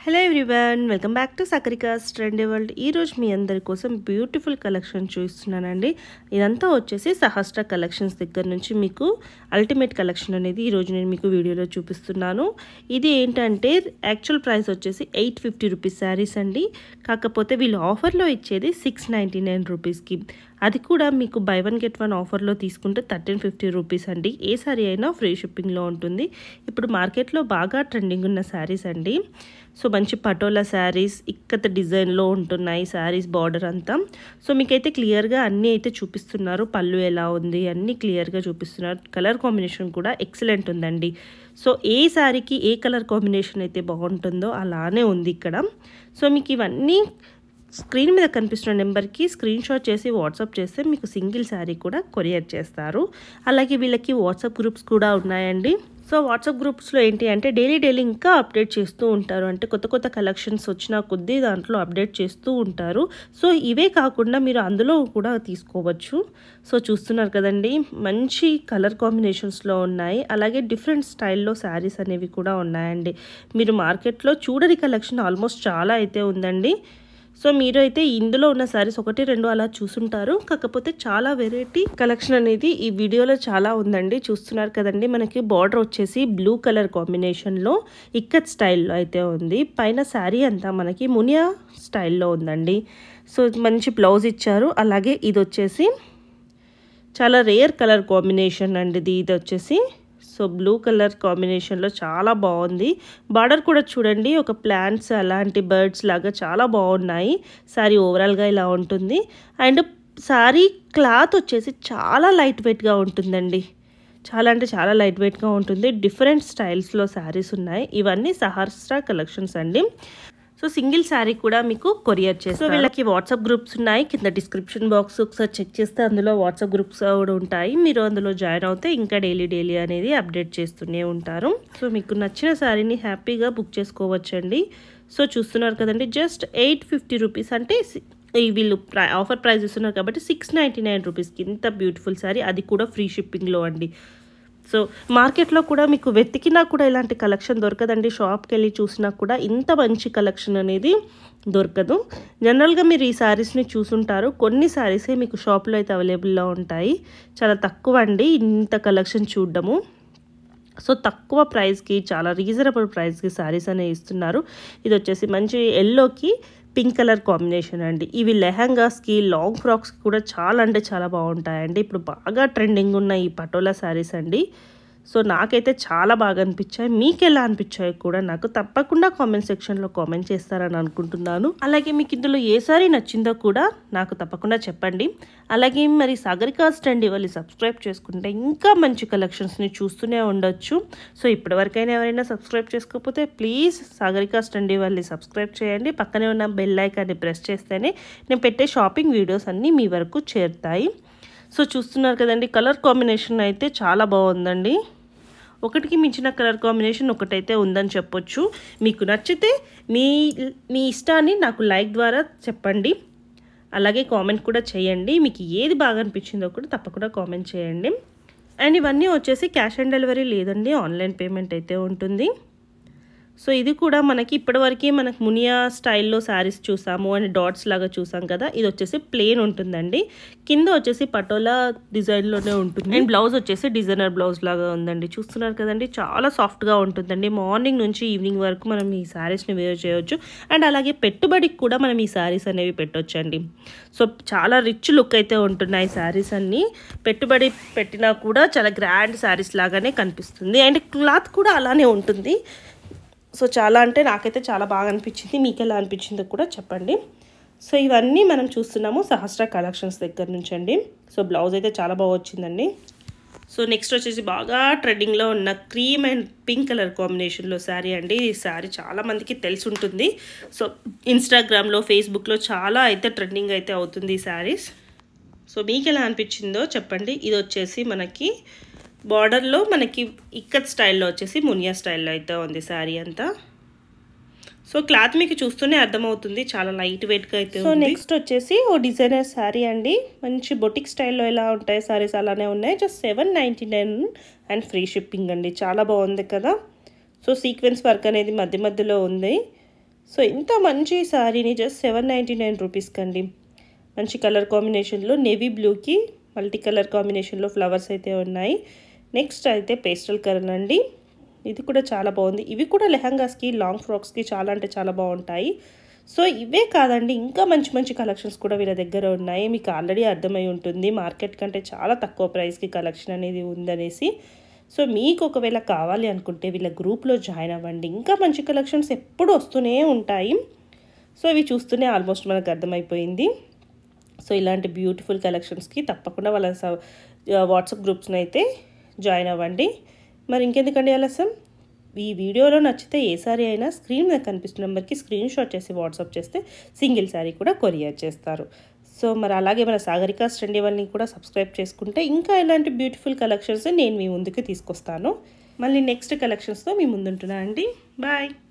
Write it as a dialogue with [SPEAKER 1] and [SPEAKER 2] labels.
[SPEAKER 1] hello everyone welcome back to Sagarika's trend world ఈరోజు మీ అందరి కోసం బ్యూటిఫుల్ కలెక్షన్ చూస్తున్నానండి ఇదంతా వచ్చేసి సహస్ర కలెక్షన్స్ దగ్గర నుంచి మీకు అల్టిమేట్ కలెక్షన్ అనేది ఈరోజు నేను మీకు వీడియోలో చూపిస్తున్నాను ఇది ఏంటంటే యాక్చువల్ ప్రైస్ వచ్చేసి ఎయిట్ ఫిఫ్టీ రూపీస్ శారీస్ అండి కాకపోతే వీళ్ళు ఆఫర్లో ఇచ్చేది సిక్స్ నైంటీ నైన్ రూపీస్కి అది కూడా మీకు బై వన్ గెట్ వన్ ఆఫర్లో తీసుకుంటే థర్టీన్ ఫిఫ్టీ రూపీస్ అండి ఏ శారీ అయినా ఫ్రీ షిప్పింగ్లో ఉంటుంది ఇప్పుడు మార్కెట్లో బాగా ట్రెండింగ్ ఉన్న శారీస్ అండి సో మంచి పటోలా శారీస్ ఇక్కత డిజైన్లో ఉంటున్నాయి శారీస్ బార్డర్ అంతా సో మీకైతే క్లియర్గా అన్నీ అయితే చూపిస్తున్నారు పళ్ళు ఎలా ఉంది అన్నీ క్లియర్గా చూపిస్తున్నారు కలర్ కాంబినేషన్ కూడా ఎక్సలెంట్ ఉందండి సో ఏ శారీకి ఏ కలర్ కాంబినేషన్ అయితే బాగుంటుందో అలానే ఉంది ఇక్కడ సో మీకు ఇవన్నీ స్క్రీన్ మీద కనిపిస్తున్న నెంబర్కి స్క్రీన్ షాట్ చేసి వాట్సాప్ చేస్తే మీకు సింగిల్ శారీ కూడా కొరియర్ చేస్తారు అలాగే వీళ్ళకి వాట్సాప్ గ్రూప్స్ కూడా ఉన్నాయండి సో వాట్సాప్ గ్రూప్స్లో ఏంటి అంటే డైలీ డైలీ ఇంకా అప్డేట్ చేస్తూ ఉంటారు అంటే కొత్త కొత్త కలెక్షన్స్ వచ్చిన కొద్దీ దాంట్లో అప్డేట్ చేస్తూ ఉంటారు సో ఇవే కాకుండా మీరు అందులో కూడా తీసుకోవచ్చు సో చూస్తున్నారు కదండి మంచి కలర్ కాంబినేషన్స్లో ఉన్నాయి అలాగే డిఫరెంట్ స్టైల్లో శారీస్ అనేవి కూడా ఉన్నాయండి మీరు మార్కెట్లో చూడని కలెక్షన్ ఆల్మోస్ట్ చాలా అయితే ఉందండి సో మీరు అయితే ఇందులో ఉన్న శారీస్ ఒకటి రెండు అలా చూసుంటారు కాకపోతే చాలా వెరైటీ కలెక్షన్ అనేది ఈ వీడియోలో చాలా ఉందండి చూస్తున్నారు కదండి మనకి బార్డర్ వచ్చేసి బ్లూ కలర్ కాంబినేషన్లో ఇక్కత్ స్టైల్లో అయితే ఉంది పైన శారీ అంతా మనకి మునియా స్టైల్లో ఉందండి సో మంచి బ్లౌజ్ ఇచ్చారు అలాగే ఇది వచ్చేసి చాలా రేర్ కలర్ కాంబినేషన్ అండి ఇది ఇది వచ్చేసి సో బ్లూ కలర్ కాంబినేషన్లో చాలా బాగుంది బార్డర్ కూడా చూడండి ఒక ప్లాంట్స్ అలాంటి బర్డ్స్ లాగా చాలా బాగున్నాయి శారీ ఓవరాల్గా ఇలా ఉంటుంది అండ్ శారీ క్లాత్ వచ్చేసి చాలా లైట్ వెయిట్గా ఉంటుందండి చాలా అంటే చాలా లైట్ వెయిట్గా ఉంటుంది డిఫరెంట్ స్టైల్స్లో శారీస్ ఉన్నాయి ఇవన్నీ సహస్ర కలెక్షన్స్ అండి సో సింగిల్ శారీ కూడా మీకు కొరియర్ చేస్తారు వీళ్ళకి వాట్సాప్ గ్రూప్స్ ఉన్నాయి కింద డిస్క్రిప్షన్ బాక్స్ ఒకసారి చెక్ చేస్తే అందులో వాట్సాప్ గ్రూప్స్ కూడా ఉంటాయి మీరు అందులో జాయిన్ అవుతే ఇంకా డైలీ డైలీ అనేది అప్డేట్ చేస్తూనే ఉంటారు సో మీకు నచ్చిన శారీని హ్యాపీగా బుక్ చేసుకోవచ్చండి సో చూస్తున్నారు కదండి జస్ట్ ఎయిట్ ఫిఫ్టీ రూపీస్ అంటే ఈ వీళ్ళు ప్రై ఆఫర్ ప్రైస్ ఇస్తున్నారు కాబట్టి సిక్స్ నైంటీ నైన్ రూపీస్కి ఇంత బ్యూటిఫుల్ శారీ అది కూడా ఫ్రీ షిప్పింగ్లో అండి సో మార్కెట్లో కూడా మీకు వెతికినా కూడా ఇలాంటి కలెక్షన్ దొరకదండి షాప్కి వెళ్ళి చూసినా కూడా ఇంత మంచి కలెక్షన్ అనేది దొరకదు జనరల్గా మీరు ఈ శారీస్ని చూసుంటారు కొన్ని శారీసే మీకు షాప్లో అయితే అవైలబుల్లో ఉంటాయి చాలా తక్కువ అండి ఇంత కలెక్షన్ చూడడము సో తక్కువ ప్రైస్కి చాలా రీజనబుల్ ప్రైస్కి శారీస్ అనేవి ఇస్తున్నారు ఇది వచ్చేసి మంచి ఎల్లోకి పింక్ కలర్ కాంబినేషన్ అండి ఇవి లెహంగాస్కి లాంగ్ ఫ్రాక్స్కి కూడా చాలా అంటే చాలా బాగుంటాయండి ఇప్పుడు బాగా ట్రెండింగ్ ఉన్న ఈ పటోలా శారీస్ అండి సో నాకైతే చాలా బాగా అనిపించాయి మీకు ఎలా అనిపించాయి కూడా నాకు తప్పకుండా కామెంట్ సెక్షన్లో కామెంట్ చేస్తారని అనుకుంటున్నాను అలాగే మీకు ఇందులో ఏ సారీ నచ్చిందో కూడా నాకు తప్పకుండా చెప్పండి అలాగే మరి సాగరికా స్టాండ్ ఇవ్వాలి సబ్స్క్రైబ్ చేసుకుంటే ఇంకా మంచి కలెక్షన్స్ని చూస్తూనే ఉండొచ్చు సో ఇప్పటివరకైనా ఎవరైనా సబ్స్క్రైబ్ చేసుకోకపోతే ప్లీజ్ సాగరికా స్టాండ్ ఇవ్వాలి సబ్స్క్రైబ్ చేయండి పక్కనే ఉన్న బెల్ ఐకాన్ని ప్రెస్ చేస్తేనే నేను పెట్టే షాపింగ్ వీడియోస్ అన్నీ మీ వరకు చేరుతాయి సో చూస్తున్నారు కదండి కలర్ కాంబినేషన్ అయితే చాలా బాగుందండి ఒకటికి మించిన కలర్ కాంబినేషన్ ఒకటైతే ఉందని చెప్పొచ్చు మీకు నచ్చితే మీ మీ ఇష్టాన్ని నాకు లైక్ ద్వారా చెప్పండి అలాగే కామెంట్ కూడా చేయండి మీకు ఏది బాగా అనిపించిందో కూడా తప్పకుండా కామెంట్ చేయండి అండ్ ఇవన్నీ వచ్చేసి క్యాష్ ఆన్ డెలివరీ లేదండి ఆన్లైన్ పేమెంట్ అయితే ఉంటుంది సో ఇది కూడా మనకి ఇప్పటివరకు మనకు మునియా స్టైల్లో శారీస్ చూసాము అండ్ డాట్స్ లాగా చూసాం కదా ఇది వచ్చేసి ప్లేన్ ఉంటుందండి కింద వచ్చేసి పటోలా డిజైన్లోనే ఉంటుంది అండ్ బ్లౌజ్ వచ్చేసి డిజైనర్ బ్లౌజ్ లాగా ఉందండి చూస్తున్నారు కదండి చాలా సాఫ్ట్గా ఉంటుందండి మార్నింగ్ నుంచి ఈవినింగ్ వరకు మనం ఈ శారీస్ని వేర్ చేయవచ్చు అండ్ అలాగే పెట్టుబడికి కూడా మనం ఈ శారీస్ అనేవి పెట్టొచ్చండి సో చాలా రిచ్ లుక్ అయితే ఉంటున్నాయి శారీస్ అన్నీ పెట్టుబడి పెట్టినా కూడా చాలా గ్రాండ్ శారీస్ లాగానే కనిపిస్తుంది అండ్ క్లాత్ కూడా అలానే ఉంటుంది సో చాలా అంటే నాకైతే చాలా బాగా అనిపించింది మీకు ఎలా అనిపించిందో కూడా చెప్పండి సో ఇవన్నీ మనం చూస్తున్నాము సహస్ర కలెక్షన్స్ దగ్గర నుంచి అండి సో బ్లౌజ్ అయితే చాలా బాగా వచ్చిందండి సో నెక్స్ట్ వచ్చేసి బాగా ట్రెండింగ్లో ఉన్న క్రీమ్ అండ్ పింక్ కలర్ కాంబినేషన్లో శారీ అండి ఈ శారీ చాలా మందికి తెలిసి ఉంటుంది సో ఇన్స్టాగ్రామ్లో ఫేస్బుక్లో చాలా అయితే ట్రెండింగ్ అయితే అవుతుంది ఈ శారీస్ సో మీకు ఎలా అనిపించిందో చెప్పండి ఇది వచ్చేసి మనకి బార్డర్లో మనకి ఇక్కత్ స్టైల్లో వచ్చేసి మునియా స్టైల్లో అయితే ఉంది శారీ అంతా సో క్లాత్ మీకు చూస్తూనే అర్థమవుతుంది చాలా లైట్ వెయిట్గా అయితే సో నెక్స్ట్ వచ్చేసి ఓ డిజైనర్ శారీ అండి మంచి బొటిక్ స్టైల్లో ఎలా ఉంటాయి శారీస్ అలానే ఉన్నాయి just seven ninety nine and free shipping అండి చాలా బాగుంది కదా సో సీక్వెన్స్ వర్క్ అనేది మధ్య మధ్యలో ఉంది సో ఇంత మంచి శారీని జస్ట్ సెవెన్ నైంటీ నైన్ రూపీస్కి అండి మంచి కలర్ కాంబినేషన్లో నేవీ బ్లూకి మల్టీ కలర్ కాంబినేషన్లో ఫ్లవర్స్ అయితే ఉన్నాయి నెక్స్ట్ అయితే పేస్టల్ కలర్ అండి ఇది కూడా చాలా బాగుంది ఇవి కూడా లెహంగాస్కి లాంగ్ ఫ్రాక్స్కి చాలా అంటే చాలా బాగుంటాయి సో ఇవే కాదండి ఇంకా మంచి మంచి కలెక్షన్స్ కూడా వీళ్ళ దగ్గర ఉన్నాయి మీకు ఆల్రెడీ అర్థమై ఉంటుంది మార్కెట్ కంటే చాలా తక్కువ ప్రైస్కి కలెక్షన్ అనేది ఉందనేసి సో మీకు ఒకవేళ కావాలి అనుకుంటే వీళ్ళ గ్రూప్లో జాయిన్ అవ్వండి ఇంకా మంచి కలెక్షన్స్ ఎప్పుడు వస్తూనే ఉంటాయి సో ఇవి చూస్తూనే ఆల్మోస్ట్ మనకు అర్థమైపోయింది సో ఇలాంటి బ్యూటిఫుల్ కలెక్షన్స్కి తప్పకుండా వాళ్ళ వాట్సాప్ గ్రూప్స్ని అయితే జాయిన్ అవ్వండి మరి ఇంకెందుకండి ఆలస్యం ఈ వీడియోలో నచ్చితే ఏ సారీ అయినా స్క్రీన్ మీద కనిపిస్తున్న నెంబర్కి స్క్రీన్ షాట్ చేసి వాట్సాప్ చేస్తే సింగిల్ శారీ కూడా కొరియర్ చేస్తారు సో మరి అలాగే మన సాగరిక స్టండి వాళ్ళని కూడా సబ్స్క్రైబ్ చేసుకుంటే ఇంకా ఇలాంటి బ్యూటిఫుల్ కలెక్షన్స్ నేను మీ ముందుకు తీసుకొస్తాను మళ్ళీ నెక్స్ట్ కలెక్షన్స్తో మీ ముందుంటున్నా అండి బాయ్